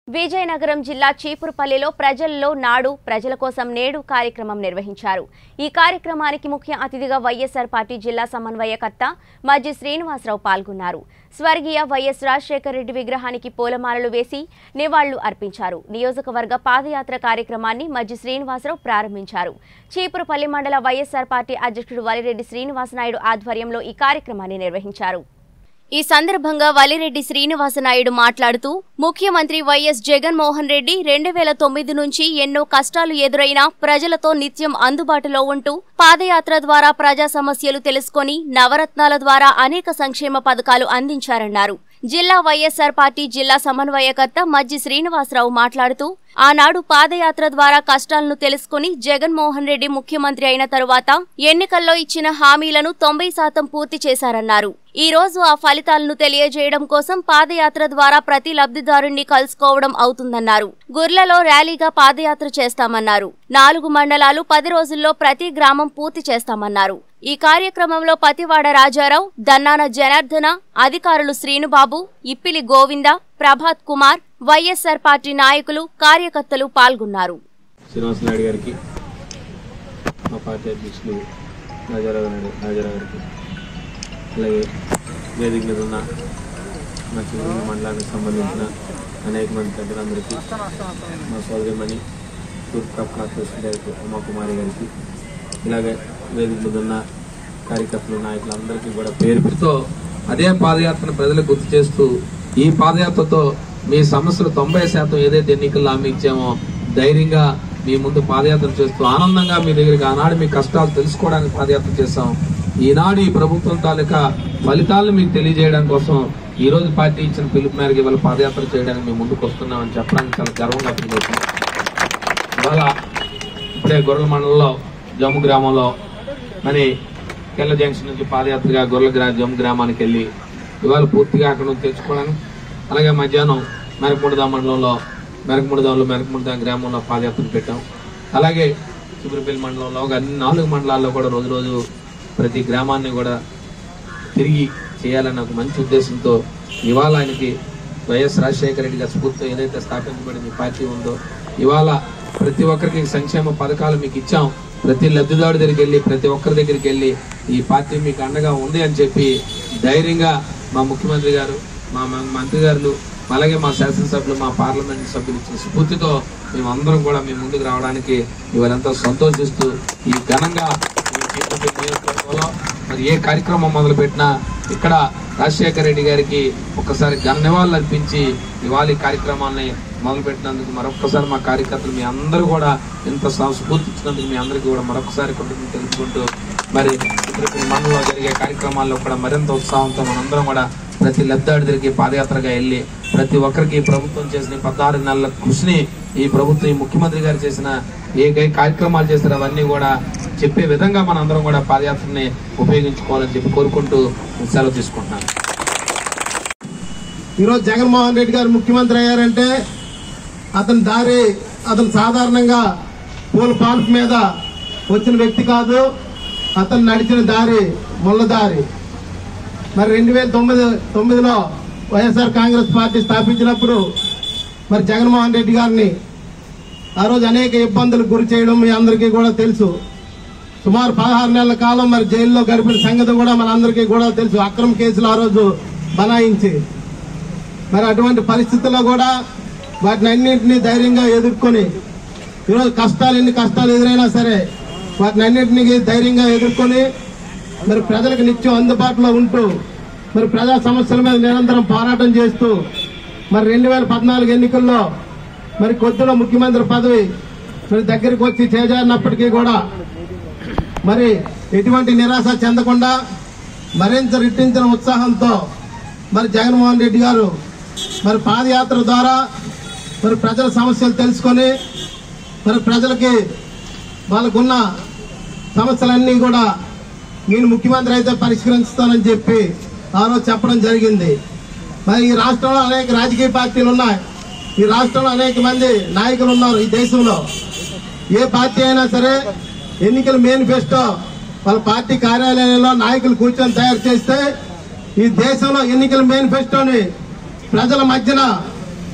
విజయనగరం జిల్లా చీపురుపల్లిలో ప్రజల్లో నాడు ప్రజల కోసం నేడు కార్యక్రమం నిర్వహించారు ఈ కార్యక్రమానికి ముఖ్య అతిథిగా వైఎస్ఆర్ పార్టీ జిల్లా సమన్వయకర్త మజ్జి శ్రీనివాసరావు పాల్గొన్నారు స్వర్గీయ వైఎస్ రాజశేఖర రెడ్డి విగ్రహానికి పూలమాలలు వేసి నివాళులు అర్పించారు నియోజకవర్గ పాదయాత్ర కార్యక్రమాన్ని మజ్జి శ్రీనివాసరావు ప్రారంభించారు చీపురుపల్లి మండల వైఎస్ఆర్ పార్టీ అధ్యక్షుడు వలిరెడ్డి శ్రీనివాసనాయుడు ఆధ్వర్యంలో ఈ కార్యక్రమాన్ని నిర్వహించారు ఈ సందర్భంగా వలిరెడ్డి శ్రీనివాసనాయుడు మాట్లాడుతూ ముఖ్యమంత్రి వైఎస్ జగన్మోహన్ రెడ్డి రెండు వేల తొమ్మిది నుంచి ఎన్నో కష్టాలు ఎదురైనా ప్రజలతో నిత్యం అందుబాటులో ఉంటూ పాదయాత్ర ద్వారా ప్రజా సమస్యలు తెలుసుకొని నవరత్నాల ద్వారా అనేక సంక్షేమ పథకాలు అందించారన్నారు జిల్లా వైఎస్ఆర్ పార్టీ జిల్లా సమన్వయకర్త మజ్జి శ్రీనివాసరావు మాట్లాడుతూ ఆనాడు పాదయాత్ర ద్వారా కష్టాలను తెలుసుకుని జగన్మోహన్ రెడ్డి ముఖ్యమంత్రి అయిన తరువాత ఎన్నికల్లో ఇచ్చిన హామీలను తొంభై శాతం పూర్తి చేశారన్నారు ఈ రోజు ఆ ఫలితాలను తెలియజేయడం కోసం పాదయాత్ర ద్వారా ప్రతి లబ్ధిదారుణ్ణి కలుసుకోవడం అవుతుందన్నారు గుర్లలో ర్యాలీగా పాదయాత్ర చేస్తామన్నారు నాలుగు మండలాలు పది రోజుల్లో ప్రతి గ్రామం పూర్తి చేస్తామన్నారు ఈ కార్యక్రమంలో పతివాడ రాజారావు దన్నాన జనార్దన అధికారులు శ్రీనుబాబు ఇప్పిలి గోవింద ప్రభాత్ కుమార్ వైఎస్ఆర్ పార్టీ నాయకులు కార్యకర్తలు పాల్గొన్నారు శ్రీనివాస నాయుడు గారికి మా పార్టీ అధ్యక్షులు రాజారావు నాయుడు రాజారావు గారికి అలాగే వేదిక మీద ఉన్న మా చివరి మండలానికి సంబంధించిన అనేక మంది పెద్దలందరికీ మా సోదరిమణి తూర్పు కప్ కార్పొరేషన్ డైరెక్టర్ ఉమాకుమారి గారికి ఇలాగే వేదిక మీద ఉన్న కార్యకర్తలు నాయకులందరికీ కూడా పేరు పెడుతూ తో అదే పాదయాత్రను ప్రజలకు గుర్తు చేస్తూ ఈ పాదయాత్రతో మీ సమస్యలు తొంభై శాతం ఏదైతే ఎన్నికల్లో హామీ ఇచ్చామో ధైర్యంగా మీ ముందు పాదయాత్ర చేస్తూ ఆనందంగా మీ దగ్గరికి ఆనాడు మీ కష్టాలు తెలుసుకోవడానికి పాదయాత్ర చేస్తాం ఈనాడు ఈ ప్రభుత్వం తాలూకా ఫలితాలను మీకు తెలియజేయడం కోసం ఈ రోజు పార్టీ ఇచ్చిన పిలుపు మేరకు ఇవాళ పాదయాత్ర చేయడానికి మేము ముందుకు వస్తున్నామని చెప్పడానికి చాలా గర్వంగా ఫీల్ అవుతున్నాం ఇవాళ ఇప్పుడే గొర్రెల మండలంలో జమ్ము గ్రామంలో మరి కెల్ల జంక్షన్ నుంచి పాదయాత్రగా గొర్రెల గ్రా జమ్ము గ్రామానికి వెళ్ళి ఇవాళ పూర్తిగా అక్కడ నుంచి తెచ్చుకోవడానికి అలాగే మధ్యాహ్నం మెరకముడిదా మండలంలో మెరకముడిదాంలో మెరకముడిదా గ్రామంలో పాదయాత్ర పెట్టాం అలాగే చిగురుపల్లి మండలంలో ఒక అన్ని నాలుగు మండలాల్లో కూడా రోజు రోజు ప్రతి గ్రామాన్ని కూడా తిరిగి చేయాలన్న ఒక మంచి ఉద్దేశంతో ఇవాళ ఆయనకి వైఎస్ రాజశేఖర రెడ్డి గారి స్ఫూర్తితో ఏదైతే స్థాపించబడింది పార్టీ ఉందో ఇవాళ ప్రతి ఒక్కరికి సంక్షేమ పథకాలు మీకు ఇచ్చాం ప్రతి లబ్ధిదారుడి దగ్గరికి వెళ్ళి ప్రతి ఒక్కరి దగ్గరికి వెళ్ళి ఈ పార్టీ మీకు అండగా ఉంది అని చెప్పి ధైర్యంగా మా ముఖ్యమంత్రి గారు మా మ- మంత్రి గారు అలాగే మా శాసనసభ్యులు మా పార్లమెంట్ సభ్యులు ఇచ్చిన స్ఫూర్తితో మేమందరం కూడా మీ ముందుకు రావడానికి ఇవాళంతా సంతోషిస్తూ ఈ ఘనంగా ఈ చీపురుపల్లి నియోజకవర్గంలో మరి ఏ కార్యక్రమం మొదలు పెట్టినా ఇక్కడ రాజశేఖర రెడ్డి గారికి ఒక్కసారి ఘన నివాళులు అర్పించి ఇవాళ ఈ కార్యక్రమాన్ని మొదలు పెట్టినందుకు మరొక్కసారి మా కార్యకర్తలు మీ అందరూ కూడా ఇంత స- స్ఫూర్తి ఇచ్చినందుకు మీ అందరికీ కూడా మరొకసారి కృతజ్ఞతలు తెలుపుకుంటూ మరి ఇప్పుడు మండలంలో జరిగే కార్యక్రమాల్లో కూడా మరింత ఉత్సాహంతో మనందరం కూడా ప్రతి లబ్ధాడి దగ్గరికి పాదయాత్రగా వెళ్ళి ప్రతి ఒక్కరికి ఈ ప్రభుత్వం చేసిన ఈ పద్నాలుగు నెలల కృషిని ఈ ప్రభుత్వం ఈ ముఖ్యమంత్రి గారు చేసిన ఏ ఏ కార్యక్రమాలు చేస్తారో అవన్నీ కూడా చెప్పే విధంగా మనందరం కూడా పాదయాత్రని ఉపయోగించుకోవాలని చెప్పి కోరుకుంటూ సెలవు తీసుకుంటున్నాను ఈరోజు జగన్మోహన్ రెడ్డి గారు ముఖ్యమంత్రి అయ్యారంటే అతని దారి అతను సాధారణంగా పూల పాల్పు మీద వచ్చిన వ్యక్తి కాదు అతను నడిచిన దారి ముళ్ళ దారి మరి రెండు వేల తొమ్మిది తొమ్మిదిలో వైఎస్ఆర్ కాంగ్రెస్ పార్టీ స్థాపించినప్పుడు మరి జగన్మోహన్ రెడ్డి గారిని ఆ రోజు అనేక ఇబ్బందులకు గురి చేయడం మీ అందరికీ కూడా తెలుసు సుమారు పదహారు నెలల కాలం మరి జైల్లో గడిపిన సంగతి కూడా మన అందరికీ కూడా తెలుసు అక్రమ కేసులు ఆ రోజు బనాయించి మరి అటువంటి పరిస్థితుల్లో కూడా వాటిని అన్నింటినీ ధైర్యంగా ఎదుర్కొని ఈరోజు కష్టాలు ఎన్ని కష్టాలు ఎదురైనా సరే వాటిని అన్నింటినీ ధైర్యంగా ఎదుర్కొని మరి ప్రజలకు నిత్యం అందుబాటులో ఉంటూ మరి ప్రజా సమస్యల మీద నిరంతరం పోరాటం చేస్తూ మరి రెండు వేల పద్నాలుగు ఎన్నికల్లో మరి కొద్దిలో ముఖ్యమంత్రి పదవి మరి దగ్గరికి వచ్చి చేజారినప్పటికీ కూడా మరి ఎటువంటి నిరాశ చెందకుండా మరింత రెట్టించిన ఉత్సాహంతో మరి జగన్మోహన్ రెడ్డి గారు మరి పాదయాత్ర ద్వారా మరి ప్రజల సమస్యలు తెలుసుకొని మరి ప్రజలకి వాళ్ళకున్న సమస్యలన్నీ కూడా నేను ముఖ్యమంత్రి అయితే పరిష్కరిస్తానని చెప్పి ఆ రోజు చెప్పడం జరిగింది మరి ఈ రాష్ట్రంలో అనేక రాజకీయ పార్టీలు ఉన్నాయి ఈ రాష్ట్రంలో అనేక మంది నాయకులు ఉన్నారు ఈ దేశంలో ఏ పార్టీ అయినా సరే ఎన్నికల మేనిఫెస్టో వాళ్ళ పార్టీ కార్యాలయంలో నాయకులు కూర్చొని తయారు చేస్తే ఈ దేశంలో ఎన్నికల మేనిఫెస్టోని ప్రజల మధ్యన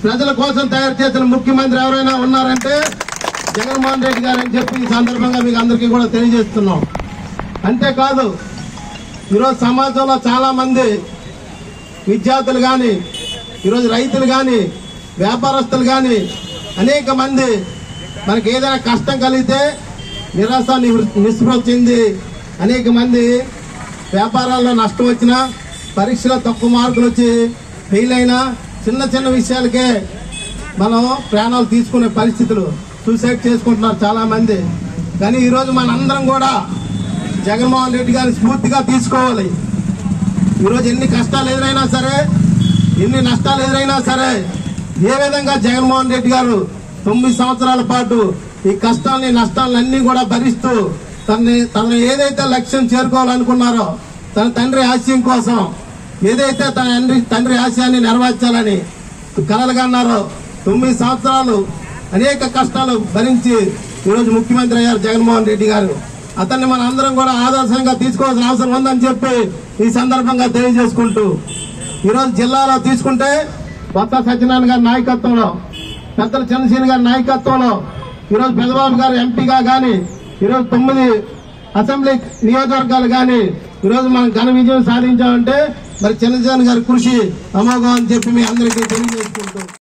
ప్రజల కోసం తయారు చేసిన ముఖ్యమంత్రి ఎవరైనా ఉన్నారంటే జగన్మోహన్ రెడ్డి గారు అని చెప్పి ఈ సందర్భంగా మీకు అందరికీ కూడా తెలియజేస్తున్నాం అంతేకాదు ఈరోజు సమాజంలో చాలా మంది విద్యార్థులు కానీ ఈరోజు రైతులు కానీ వ్యాపారస్తులు కానీ అనేక మంది మనకి ఏదైనా కష్టం కలిగితే నిరాశ నివృ- నిస్పృహ చెంది అనేక మంది వ్యాపారాల్లో నష్టం వచ్చినా పరీక్షలో తక్కువ మార్కులు వచ్చి ఫెయిల్ అయినా చిన్న చిన్న విషయాలకే మనం ప్రాణాలు తీసుకునే పరిస్థితులు సూసైడ్ చేసుకుంటున్నారు చాలా మంది కానీ ఈరోజు మనందరం కూడా జగన్మోహన్ రెడ్డి గారిని స్ఫూర్తిగా తీసుకోవాలి ఈరోజు ఎన్ని కష్టాలు ఎదురైనా సరే ఎన్ని నష్టాలు ఎదురైనా సరే ఏ విధంగా జగన్మోహన్ రెడ్డి గారు తొమ్మిది సంవత్సరాల పాటు ఈ కష్టాలని నష్టాలని అన్ని కూడా భరిస్తూ తనని తను ఏదైతే లక్ష్యం చేరుకోవాలనుకున్నారో తన తండ్రి ఆశయం కోసం ఏదైతే తన తండ్రి తండ్రి ఆశయాన్ని నెరవేర్చాలని కలలుగన్నారో తొమ్మిది సంవత్సరాలు అనేక కష్టాలు భరించి ఈరోజు ముఖ్యమంత్రి అయ్యారు జగన్మోహన్ రెడ్డి గారు అతన్ని మన అందరం కూడా ఆదర్శంగా తీసుకోవాల్సిన అవసరం ఉందని చెప్పి ఈ సందర్భంగా తెలియజేసుకుంటూ ఈరోజు జిల్లాలో తీసుకుంటే కొత్త సత్యనారాయణ గారి నాయకత్వంలో పెద్దల చంద్రశేఖర్ గారి నాయకత్వంలో ఈరోజు పెదబాబు గారు ఎంపీగా కానీ ఈరోజు తొమ్మిది అసెంబ్లీ నియోజకవర్గాలు కానీ ఈరోజు మనం ఘన విజయం సాధించామంటే మరి చంద్రశేఖర్ గారి కృషి అమోఘం అని చెప్పి మీ అందరికీ తెలియజేసుకుంటూ